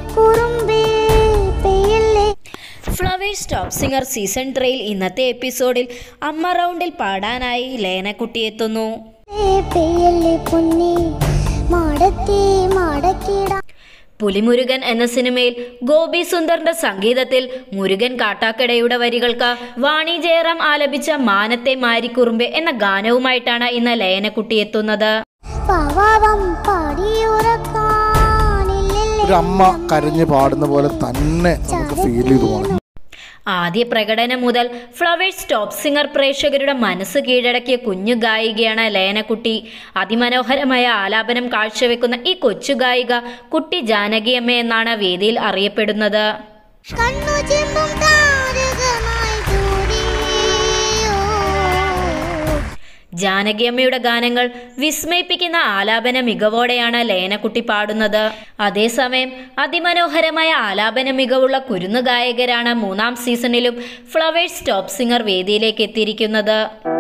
കുറുമ്പേ പെയ്യല്ലേ Flowers Top Singer season ത്രീയിൽ ഇന്നത്തെ എപ്പിസോഡിൽ അമ്മ റൗണ്ടിൽ പാടാനായി ലേനക്കുട്ടി എത്തുന്നു പെയ്യല്ലേ പൊന്നി മാടത്തി മാടക്കിടാ പുലിമുരുകൻ എന്ന സിനിമയിൽ ഗോപി സുന്ദറിന്റെ സംഗീതത്തിൽ മുരുകൻ കാട്ടാക്കടയുടെ വരികൾക്ക് വാണി ജയറാം ആലപിച്ച മാനത്തെ മാരിക്കുറുമ്പെ എന്ന ഗാനവുമായിട്ടാണ് ഇന്ന് ലയനക്കുട്ടി എത്തുന്നത് പാവാവം പാടിയുറക്കാനില്ലല്ലേ ഒരു അമ്മ കരഞ്ഞ് പാടുന്ന പോലെ തന്നെ നമുക്ക് ഫീൽ ചെയ്തു പോകണം ആദ്യ പ്രകടനം മുതൽ ഫ്ലവേഴ്സ് ടോപ്പ് സിംഗർ പ്രേക്ഷകരുടെ മനസ്സ് കീഴടക്കിയ കുഞ്ഞു ഗായികയാണ് ലയനക്കുട്ടി അതിമനോഹരമായ ആലാപനം കാഴ്ചവെക്കുന്ന ഈ കൊച്ചു ഗായിക കുട്ടി ജാനകിയമ്മ എന്നാണ് വേദിയിൽ അറിയപ്പെടുന്നത് കണ്ണു ചെമ്പും താരകമായി കൂടിയോ ജാനകിയമ്മയുടെ ഗാനങ്ങൾ വിസ്മയിപ്പിക്കുന്ന ആലാപന മികവോടെയാണ് ലയനക്കുട്ടി പാടുന്നത് അതേസമയം അതിമനോഹരമായ ആലാപന മികവുള്ള കുരുന്നു ഗായകരാണ് മൂന്നാം സീസണിലും ഫ്ലവേഴ്സ് ടോപ്പ് സിംഗർ വേദിയിലേക്ക് എത്തിയിരിക്കുന്നത്